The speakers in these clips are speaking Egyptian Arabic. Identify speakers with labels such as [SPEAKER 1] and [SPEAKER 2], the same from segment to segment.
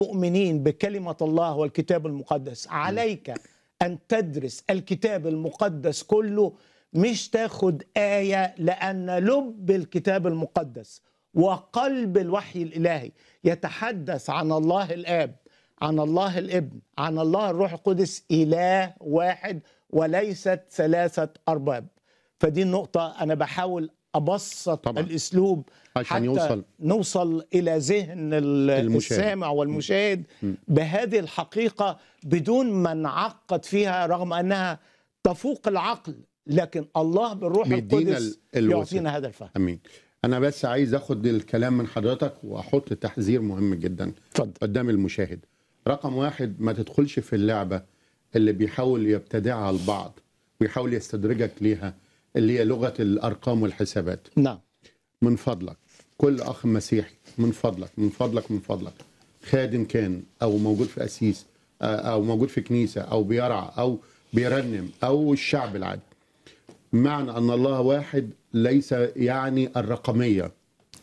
[SPEAKER 1] مؤمنين بكلمة الله والكتاب المقدس عليك أن تدرس الكتاب المقدس كله مش تاخد آية لأن لب الكتاب المقدس وقلب الوحي الإلهي يتحدث عن الله الآب عن الله الابن عن الله الروح القدس إله واحد وليست ثلاثة أرباب فدي النقطة أنا بحاول أبسط
[SPEAKER 2] طبعاً.
[SPEAKER 1] الأسلوب
[SPEAKER 2] عشان
[SPEAKER 1] حتى
[SPEAKER 2] يوصل.
[SPEAKER 1] نوصل إلى ذهن ال-
[SPEAKER 2] المشاهد.
[SPEAKER 1] السامع والمشاهد بهذه الحقيقة بدون ما نعقد فيها رغم أنها تفوق العقل لكن الله بالروح
[SPEAKER 2] بيدينا
[SPEAKER 1] القدس
[SPEAKER 2] ال- الوسع.
[SPEAKER 1] يعطينا هذا الفهم
[SPEAKER 2] امين انا بس عايز اخد الكلام من حضرتك واحط تحذير مهم جدا
[SPEAKER 1] اتفضل
[SPEAKER 2] قدام المشاهد رقم واحد ما تدخلش في اللعبة اللي بيحاول يبتدعها البعض ويحاول يستدرجك ليها اللي هي لغة الأرقام والحسابات
[SPEAKER 1] نعم
[SPEAKER 2] من فضلك كل أخ مسيحي من فضلك من فضلك من فضلك خادم كان أو موجود في أسيس آه، أو موجود في كنيسة أو بيرعى أو بيرنم أو الشعب العادي معنى أن الله واحد ليس يعني الرقمية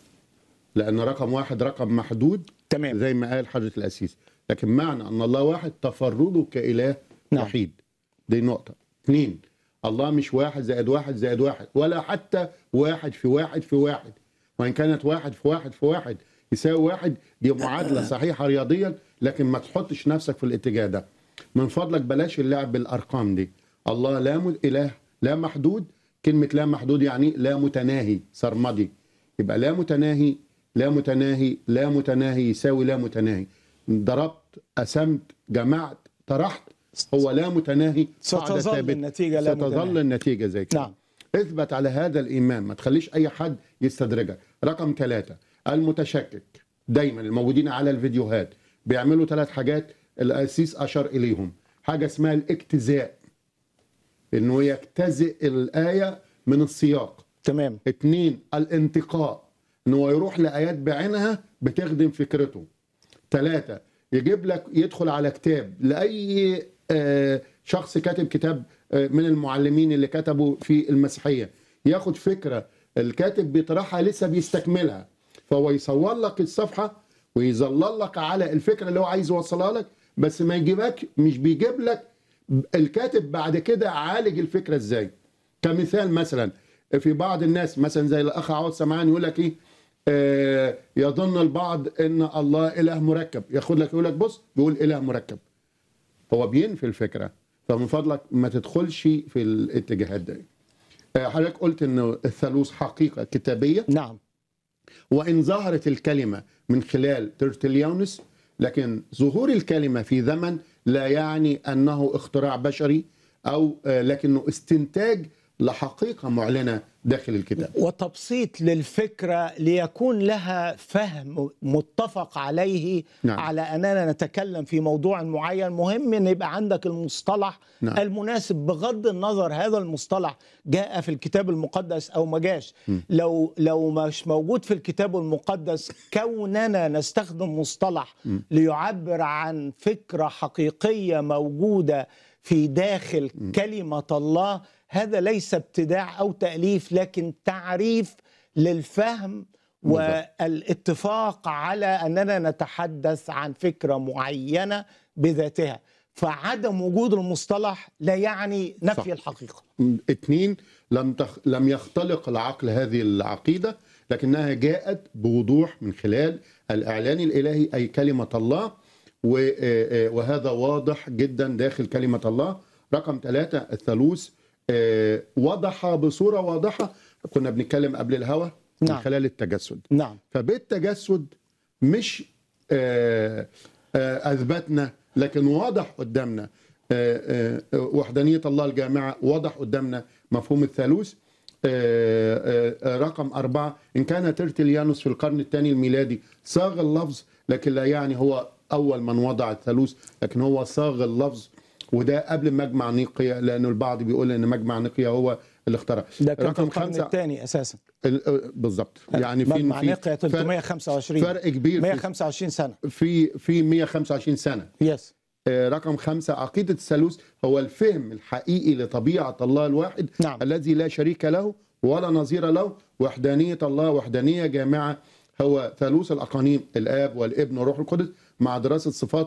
[SPEAKER 2] لأن رقم واحد رقم محدود
[SPEAKER 1] تمام
[SPEAKER 2] زي ما قال حضرة الأسيس لكن معنى أن الله واحد تفرده كإله
[SPEAKER 1] نعم.
[SPEAKER 2] وحيد دي نقطة اثنين الله مش واحد زائد واحد زائد واحد ولا حتى واحد في واحد في واحد وإن كانت واحد في واحد في واحد يساوي واحد دي معادلة صحيحة رياضيا لكن ما تحطش نفسك في الاتجاه ده من فضلك بلاش اللعب بالأرقام دي الله لا م... إله لا محدود كلمة لا محدود يعني لا متناهي سرمدي يبقى لا متناهي لا متناهي لا متناهي يساوي لا متناهي ضربت قسمت جمعت طرحت هو لا متناهي قاعدة
[SPEAKER 1] ستظل
[SPEAKER 2] ثابتة.
[SPEAKER 1] النتيجة لا
[SPEAKER 2] ستظل
[SPEAKER 1] متناهي.
[SPEAKER 2] النتيجة زي كده
[SPEAKER 1] نعم
[SPEAKER 2] اثبت على هذا الإيمان ما تخليش أي حد يستدرجك رقم ثلاثة المتشكك دايما الموجودين على الفيديوهات بيعملوا ثلاث حاجات الأسيس أشار إليهم حاجة اسمها الاجتزاء إنه يجتزئ الآية من السياق
[SPEAKER 1] تمام
[SPEAKER 2] اتنين الانتقاء ان هو يروح لايات بعينها بتخدم فكرته ثلاثة يجيب لك يدخل على كتاب لاي آه، شخص كاتب كتاب آه، من المعلمين اللي كتبوا في المسيحيه ياخد فكره الكاتب بيطرحها لسه بيستكملها فهو يصور لك الصفحه ويظلل لك على الفكره اللي هو عايز يوصلها لك بس ما يجيبك مش بيجيب لك الكاتب بعد كده عالج الفكره ازاي كمثال مثلا في بعض الناس مثلا زي الاخ عوض سمعان يقول لك ايه آه يظن البعض ان الله اله مركب ياخد لك يقول لك بص بيقول اله مركب هو بينفي الفكره فمن فضلك ما تدخلش في الاتجاهات دي آه حضرتك قلت ان الثالوث حقيقه كتابيه
[SPEAKER 1] نعم
[SPEAKER 2] وإن ظهرت الكلمة من خلال ترتليونس لكن ظهور الكلمة في زمن لا يعني أنه اختراع بشري أو آه، لكنه استنتاج لحقيقة معلنة داخل الكتاب
[SPEAKER 1] وتبسيط للفكرة ليكون لها فهم متفق عليه
[SPEAKER 2] نعم.
[SPEAKER 1] على أننا نتكلم في موضوع معين مهم أن يبقى عندك المصطلح
[SPEAKER 2] نعم.
[SPEAKER 1] المناسب بغض النظر هذا المصطلح جاء في الكتاب المقدس أو ما جاش لو لو مش موجود في الكتاب المقدس كوننا نستخدم مصطلح ليعبر عن فكرة حقيقية موجودة في داخل كلمة الله هذا ليس ابتداع أو تأليف لكن تعريف للفهم والاتفاق على أننا نتحدث عن فكرة معينة بذاتها فعدم وجود المصطلح لا يعني نفي
[SPEAKER 2] صح.
[SPEAKER 1] الحقيقة
[SPEAKER 2] اثنين لم تخ... لم يختلق العقل هذه العقيدة لكنها جاءت بوضوح من خلال الإعلان الإلهي أي كلمة الله و... آه، آه، وهذا واضح جدا داخل كلمة الله رقم ثلاثة الثالوث آه، وضح بصورة واضحة كنا بنتكلم قبل الهوى من
[SPEAKER 1] نعم.
[SPEAKER 2] خلال التجسد
[SPEAKER 1] نعم
[SPEAKER 2] فبالتجسد مش آه، آه، اثبتنا لكن واضح قدامنا آه، آه، وحدانيه الله الجامعه واضح قدامنا مفهوم الثالوث آه، آه، آه، رقم أربعة إن كان ترتليانوس في القرن الثاني الميلادي صاغ اللفظ لكن لا يعني هو أول من وضع الثالوث لكن هو صاغ اللفظ وده قبل مجمع نيقيا لأنه البعض بيقول إن مجمع نيقيا هو اللي اخترع
[SPEAKER 1] ده كان في القرن الثاني أساسا
[SPEAKER 2] ال- بالظبط يعني في
[SPEAKER 1] مجمع
[SPEAKER 2] في
[SPEAKER 1] نقيا
[SPEAKER 2] فرق-
[SPEAKER 1] 325
[SPEAKER 2] فرق كبير في
[SPEAKER 1] 125 سنة
[SPEAKER 2] في في 125 سنه
[SPEAKER 1] يس
[SPEAKER 2] آه، رقم خمسة عقيدة الثالوث هو الفهم الحقيقي لطبيعة الله الواحد
[SPEAKER 1] نعم.
[SPEAKER 2] الذي لا شريك له ولا نظير له وحدانية الله وحدانية جامعة هو ثالوث الأقانيم الآب والابن والروح القدس مع دراسه صفات